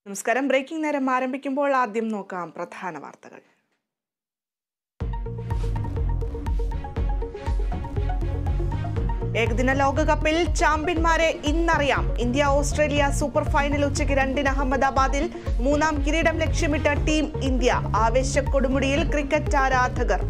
നമസ്കാരം ബ്രേക്കിംഗ് നേരം ആരംഭിക്കുമ്പോൾ ആദ്യം നോക്കാം പ്രധാന വാർത്തകൾ ഏകദിന ലോകകപ്പിൽ ചാമ്പ്യന്മാരെ ഇന്നറിയാം ഇന്ത്യ ഓസ്ട്രേലിയ സൂപ്പർ ഫൈനൽ ഉച്ചയ്ക്ക് രണ്ടിന് അഹമ്മദാബാദിൽ മൂന്നാം കിരീടം ലക്ഷ്യമിട്ട ടീം ഇന്ത്യ ആവേശ കൊടുമുടിയിൽ ക്രിക്കറ്റ് ആരാധകർ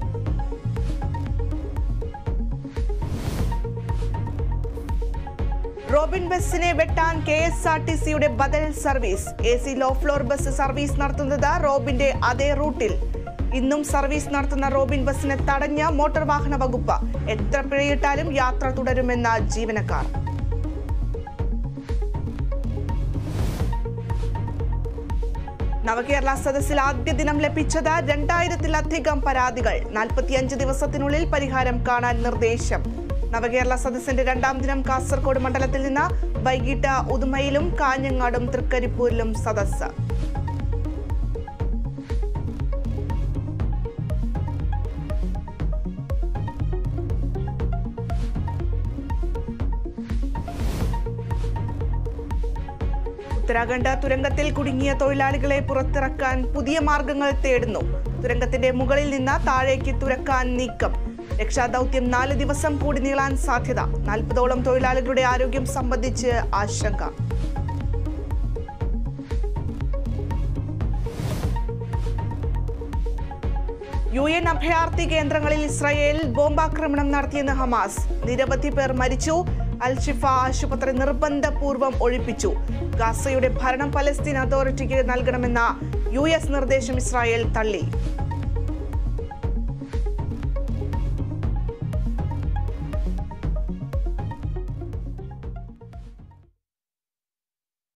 റോബിൻ ബസിനെ വെട്ടാൻ കെ എസ് ആർ ടി സിയുടെ ബദൽ service A C low floor bus service നടത്തുന്നത് റോബിന്റെ അതേ റൂട്ടിൽ ഇന്നും സർവീസ് നടത്തുന്ന റോബിൻ ബസിനെ തടഞ്ഞ മോട്ടോർ വാഹന വകുപ്പ് എത്ര പിഴയിട്ടാലും യാത്ര തുടരുമെന്ന ജീവനക്കാർ നവകേരള സദസ്സിൽ ആദ്യ ദിനം ലഭിച്ചത് രണ്ടായിരത്തിലധികം പരാതികൾ നാൽപ്പത്തിയഞ്ച് ദിവസത്തിനുള്ളിൽ പരിഹാരം കാണാൻ നിർദ്ദേശം നവകേരള സദസ്സിന്റെ രണ്ടാം ദിനം കാസർഗോഡ് മണ്ഡലത്തിൽ നിന്ന് വൈകിട്ട് ഉദുമയിലും കാഞ്ഞങ്ങാടും തൃക്കരിപ്പൂരിലും സദസ്സ് ഉത്തരാഖണ്ഡ് തുരങ്കത്തിൽ കുടുങ്ങിയ തൊഴിലാളികളെ പുറത്തിറക്കാൻ പുതിയ മാർഗങ്ങൾ തേടുന്നു തുരങ്കത്തിന്റെ മുകളിൽ നിന്ന് താഴേക്ക് തുരക്കാൻ നീക്കം രക്ഷാദൌത്യം നാല് ദിവസം കൂടി നീളാൻ സാധ്യത നാൽപ്പതോളം തൊഴിലാളികളുടെ ആരോഗ്യം സംബന്ധിച്ച് ആശങ്ക യു എൻ അഭയാർത്ഥി കേന്ദ്രങ്ങളിൽ ഇസ്രായേൽ ബോംബാക്രമണം നടത്തിയെന്ന് ഹമാസ് നിരവധി പേർ മരിച്ചു അൽ ഷിഫ ആശുപത്രി നിർബന്ധപൂർവ്വം ഒഴിപ്പിച്ചു ഗാസയുടെ ഭരണം പലസ്തീൻ അതോറിറ്റിക്ക് നൽകണമെന്ന യു എസ് നിർദ്ദേശം ഇസ്രായേൽ തള്ളി